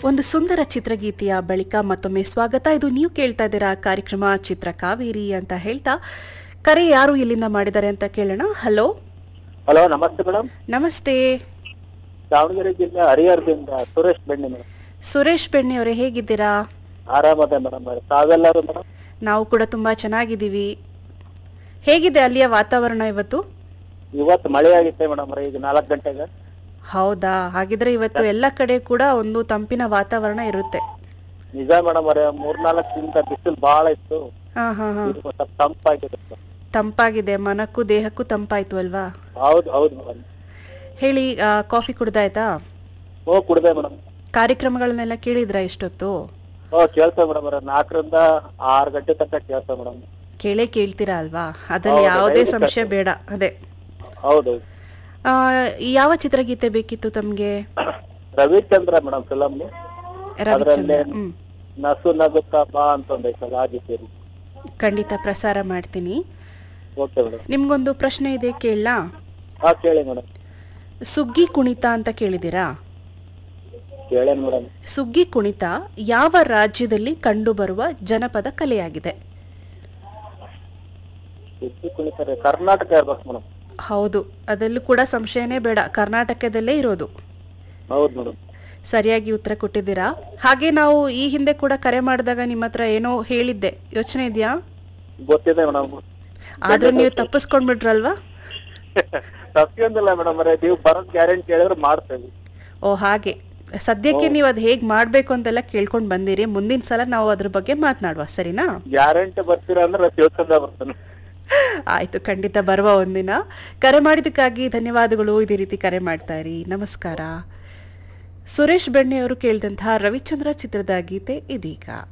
ಒಂದು ಸುಂದರ ಚಿತ್ರಗೀತೆಯ ಬಳಿಕ ಮತ್ತೊಮ್ಮೆ ಸ್ವಾಗತ ಇದು ನೀವು ಕೇಳ್ತಾ ಇದ್ದೀರಾ ಕಾರ್ಯಕ್ರಮ ಚಿತ್ರ ಕಾವೇರಿ ಅಂತ ಹೇಳ್ತಾ ಕರೆ ಯಾರು ಇಲ್ಲಿಂದ ಮಾಡಿದ್ದಾರೆ ಅಂತ ಕೇಳೋಣ ಹಲೋ ಹಲೋ ನಮಸ್ತೆ ಮೇಡಮ್ ನಮಸ್ತೆ ದಾವಣಗೆರೆ ಜಿಲ್ಲೆ ಹರಿಹರದಿಂದ ಸುರೇಶ್ ಬೆಣ್ಣೆ ಮೇಡಮ್ ಸುರೇಶ್ ಬೆಣ್ಣೆ ಅವರೇ ಹೇಗಿದ್ದೀರಾ ಆರಾಮದೆ ಮೇಡಮ್ ತಾವೆಲ್ಲರೂ ಮೇಡಮ್ ನಾವು ಕೂಡ ತುಂಬಾ ಚೆನ್ನಾಗಿದ್ದೀವಿ ಹೇಗಿದೆ ಅಲ್ಲಿಯ ವಾತಾವರಣ ಇವತ್ತು ಇವತ್ತು ಮಳೆ ಆಗಿತ್ತೆ ಮೇಡಮ್ ಈಗ ನಾಲ್ಕು ಗಂಟೆಗೆ ಹೌದಾ ಹಾಗಿದ್ರೆ ಇವತ್ತು ಎಲ್ಲ ಕಡೆ ಕೂಡ ಒಂದು ತಂಪಿನ ವಾತಾವರಣ ಇರುತ್ತೆ ನಿಜ ಮೇಡಮ್ ಅವರೇ ಮೂರ್ನಾಲ್ಕು ದಿನದ ಬಿಸಿಲು ಬಹಳ ಇತ್ತು ಹಾ ಹಾ ಹಾ ಈಗ ಸ್ವಲ್ಪ ತಂಪಾಗಿದೆ sir. ತಂಪಾಗಿದೆ ಮನಕ್ಕೂ ದೇಹಕ್ಕೂ ತಂಪಾಯ್ತು ಅಲ್ವಾ ಹೌದು ಹೌದು ಮೇಡಮ್ ಹೇಳಿ ಆ, ಕಾಫಿ ಕುಡ್ದಾಯ್ತಾ ಓ ಕುಡ್ದೆ ಮೇಡಮ್ ಕಾರ್ಯಕ್ರಮಗಳನ್ನೆಲ್ಲ ಕೇಳಿದ್ರಾ ಇಷ್ಟೊತ್ತು ಓ ಕೇಳ್ತೇವೆ ಮೇಡಮ್ ಅವರೇ ನಾಲ್ಕರಿಂದ ಆರು ಗಂಟೆ ತನಕ ಕೇಳ್ತೇವೆ ಮೇಡಮ್ ಕೇಳೇ ಕೇಳ್ತೀರಾ ಅಲ್ವಾ ಅದ್ರಲ್ಲಿ ಹೌದು, ಯಾವುದೇ ದಯವಿಟ್ಟು ಸಂಶಯ ಬೇಡ ಅದೇ ಹೌದು ಆ, ಯಾವ ಚಿತ್ರಗೀತೆ ಬೇಕಿತ್ತು ತಮ್ಗೆ ರವಿಚಂದ್ರ ಮೇಡಮ್ ಫಿಲಮ್ ರವಿಚಂದ್ರ ಹ್ಮ್ ನಸು ನಗುತ್ತಾ ಬಾ ಅಂತ ಒಂದೈತಲ್ಲ ಆ ಗೀತೆ ಖಂಡಿತ ಪ್ರಸಾರ ಮಾಡ್ತೀನಿ ಓಕೆ ಮೇಡಮ್ ನಿಮ್ಗೊಂದು ಪ್ರಶ್ನೆ ಇದೆ ಕೇಳಲಾ ಹಾ ಕೇಳಿ ಮೇಡಮ್ ಸುಗ್ಗಿ ಕುಣಿತ ಅಂತ ಕೇಳಿದಿರಾ ಕೇಳೇನ್ ಮೇಡಮ್ ಸುಗ್ಗಿ ಕುಣಿತ ಯಾವ ರಾಜ್ಯದಲ್ಲಿ ಕಂಡುಬರುವ ಜನಪದ ಕಲೆಯಾಗಿದೆ ಸುದ್ದಿ ಕುಣಿತಾರೆ ಕರ್ನಾಟಕ ಇರ್ಬೇಕು ಮೇಡಮ್ ಹೌದು ಅದರಲ್ಲೂ ಕೂಡ ಸಂಶಯನೇ ಬೇಡ ಕರ್ನಾಟಕದಲ್ಲೇ ಇರೋದು ಹೌದು ಮೇಡಮ್ ಸರಿಯಾಗಿ ಉತ್ತರ ಕೊಟ್ಟಿದ್ದೀರಾ ಹಾಗೆ ನಾವು ಈ ಹಿಂದೆ ಕೂಡ ಕರೆ ಮಾಡಿದಾಗ ನಿಮ್ಮ ಹತ್ರ ಏನೋ ಹೇಳಿದ್ದೆ ಯೋಚನೆ ಇದೆಯಾ ಗೊತ್ತಿದೆ ಮೇಡಮ್ ಆದ್ರೂ ನೀವು ತಪ್ಪಿಸ್ಕೊಂಡ್ಬಿಟ್ರಲ್ವಾ ತಪ್ಪಿಯೊಂದಿಲ್ಲ ಮೇಡಮ್ ಅರೆ ನೀವು ಬರೋದ್ ಗ್ಯಾರಂಟಿ ಹೇಳಿದ್ರೆ ಮಾಡ್ತೇವೆ ಓ ಹಾಗೆ ಸದ್ಯಕ್ಕೆ ನೀವು ಅದು ಹೇಗೆ ಮಾಡಬೇಕು ಅಂತೆಲ್ಲ ಕೇಳ್ಕೊಂಡು ಬಂದಿರಿ ಮುಂದಿನ ಸಲ ನಾವು ಅದ್ರ ಬಗ್ಗೆ ಮಾತನಾಡುವ ಸರಿನಾ ಗ್ಯಾರಂಟಿ ಬರ್ತೀರಾ ಅಂದ್ರೆ ತಿಳ್ಕೊಂಡ ಬರ್ತಾನೆ ಆಯ್ತು ಖಂಡಿತ ಬರುವ ಒಂದಿನ ಕರೆ ಮಾಡಿದ್ದಕ್ಕಾಗಿ ಧನ್ಯವಾದಗಳು ಇದೇ ರೀತಿ ಕರೆ ಮಾಡ್ತಾ ಇರಿ ನಮಸ್ಕಾರ ಸುರೇಶ್ ಬೆಣ್ಣೆ ಅವರು ಕೇಳಿದಂತಹ ರವಿಚಂದ್ರ ಚಿತ್ರದ ಗೀತೆ ಇದೀಗ